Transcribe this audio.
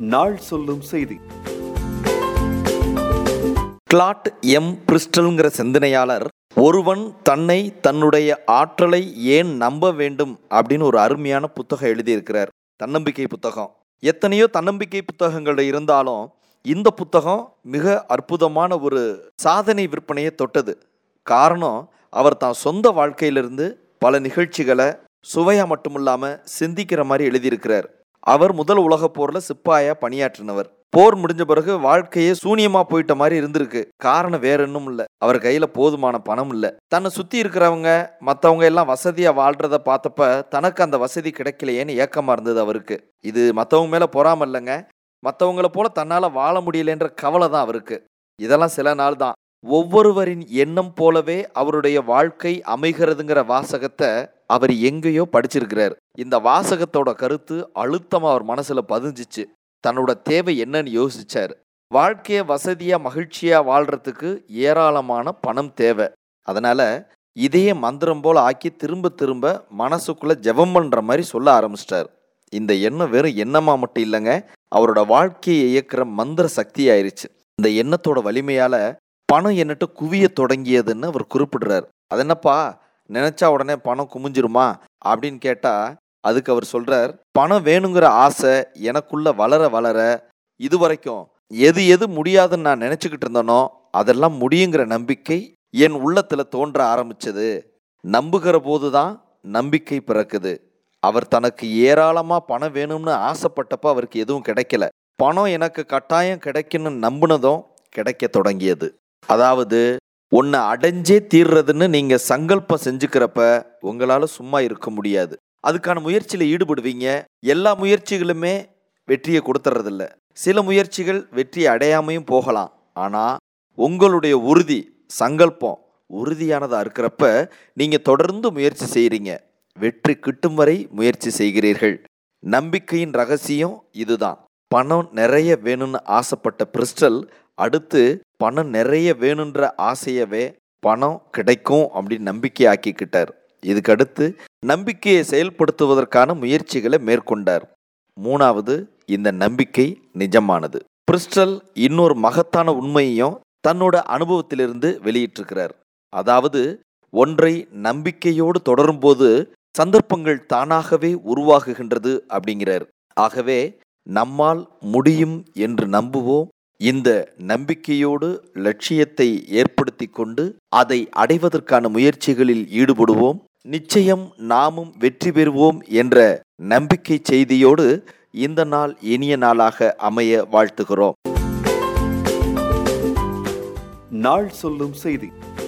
நாள் சொல்லும் செய்தி கிளாட் எம் பிரிஸ்டல்ங்கிற சிந்தனையாளர் ஒருவன் தன்னை தன்னுடைய ஆற்றலை ஏன் நம்ப வேண்டும் அப்படின்னு ஒரு அருமையான புத்தகம் எழுதியிருக்கிறார் தன்னம்பிக்கை புத்தகம் எத்தனையோ தன்னம்பிக்கை புத்தகங்கள் இருந்தாலும் இந்த புத்தகம் மிக அற்புதமான ஒரு சாதனை விற்பனையை தொட்டது காரணம் அவர் தான் சொந்த வாழ்க்கையிலிருந்து பல நிகழ்ச்சிகளை சுவையா மட்டுமில்லாம சிந்திக்கிற மாதிரி எழுதியிருக்கிறார் அவர் முதல் உலகப் போர்ல சிப்பாயா பணியாற்றினவர் போர் முடிஞ்ச பிறகு வாழ்க்கையே சூனியமா போயிட்ட மாதிரி இருந்திருக்கு காரணம் வேற ஒன்றும் இல்லை அவர் கையில போதுமான பணம் இல்லை தன்னை சுத்தி இருக்கிறவங்க மற்றவங்க எல்லாம் வசதியா வாழ்றத பார்த்தப்ப தனக்கு அந்த வசதி கிடைக்கலையேன்னு ஏக்கமா இருந்தது அவருக்கு இது மற்றவங்க மேல பொறாம இல்லைங்க மற்றவங்கள போல தன்னால வாழ முடியலன்ற கவலை தான் அவருக்கு இதெல்லாம் சில நாள் தான் ஒவ்வொருவரின் எண்ணம் போலவே அவருடைய வாழ்க்கை அமைகிறதுங்கிற வாசகத்தை அவர் எங்கேயோ படிச்சிருக்கிறார் இந்த வாசகத்தோட கருத்து அழுத்தமா அவர் மனசுல பதிஞ்சிச்சு தன்னோட தேவை என்னன்னு யோசிச்சார் வாழ்க்கைய வசதியா மகிழ்ச்சியா வாழ்றதுக்கு ஏராளமான பணம் தேவை அதனால இதையே மந்திரம் போல ஆக்கி திரும்ப திரும்ப மனசுக்குள்ள ஜெபம் பண்ற மாதிரி சொல்ல ஆரம்பிச்சிட்டார் இந்த எண்ணம் வெறும் எண்ணமா மட்டும் இல்லைங்க அவரோட வாழ்க்கையை இயக்குற மந்திர சக்தி ஆயிருச்சு இந்த எண்ணத்தோட வலிமையால பணம் என்னட்டு குவிய தொடங்கியதுன்னு அவர் குறிப்பிடுறார் அது என்னப்பா நினைச்சா உடனே பணம் குமிஞ்சிருமா அப்படின்னு கேட்டா அதுக்கு அவர் சொல்றார் பணம் வேணுங்கிற ஆசை எனக்குள்ள வளர வளர இது வரைக்கும் எது எது முடியாதுன்னு நான் நினைச்சுக்கிட்டு இருந்தனோ அதெல்லாம் முடியுங்கிற நம்பிக்கை என் உள்ளத்துல தோன்ற ஆரம்பிச்சது நம்புகிற போதுதான் நம்பிக்கை பிறக்குது அவர் தனக்கு ஏராளமா பணம் வேணும்னு ஆசைப்பட்டப்ப அவருக்கு எதுவும் கிடைக்கல பணம் எனக்கு கட்டாயம் கிடைக்கணும்னு நம்பினதும் கிடைக்க தொடங்கியது அதாவது உன்னை அடைஞ்சே தீர்றதுன்னு நீங்க சங்கல்பம் செஞ்சுக்கிறப்ப உங்களால சும்மா இருக்க முடியாது அதுக்கான முயற்சியில ஈடுபடுவீங்க எல்லா முயற்சிகளுமே வெற்றியை கொடுத்துறதில்ல சில முயற்சிகள் வெற்றி அடையாமையும் போகலாம் ஆனா உங்களுடைய உறுதி சங்கல்பம் உறுதியானதா இருக்கிறப்ப நீங்க தொடர்ந்து முயற்சி செய்றீங்க வெற்றி கிட்டும் வரை முயற்சி செய்கிறீர்கள் நம்பிக்கையின் ரகசியம் இதுதான் பணம் நிறைய வேணும்னு ஆசைப்பட்ட பிரிஸ்டல் அடுத்து பணம் நிறைய வேணுன்ற ஆசையவே பணம் கிடைக்கும் அப்படின்னு நம்பிக்கை ஆக்கிக்கிட்டார் இதுக்கு அடுத்து நம்பிக்கையை செயல்படுத்துவதற்கான முயற்சிகளை மேற்கொண்டார் மூணாவது இந்த நம்பிக்கை நிஜமானது பிரிஸ்டல் இன்னொரு மகத்தான உண்மையையும் தன்னோட அனுபவத்திலிருந்து வெளியிட்டிருக்கிறார் அதாவது ஒன்றை நம்பிக்கையோடு தொடரும்போது சந்தர்ப்பங்கள் தானாகவே உருவாகுகின்றது அப்படிங்கிறார் ஆகவே நம்மால் முடியும் என்று நம்புவோம் இந்த நம்பிக்கையோடு லட்சியத்தை ஏற்படுத்தி கொண்டு அதை அடைவதற்கான முயற்சிகளில் ஈடுபடுவோம் நிச்சயம் நாமும் வெற்றி பெறுவோம் என்ற நம்பிக்கை செய்தியோடு இந்த நாள் இனிய நாளாக அமைய வாழ்த்துகிறோம் நாள் சொல்லும் செய்தி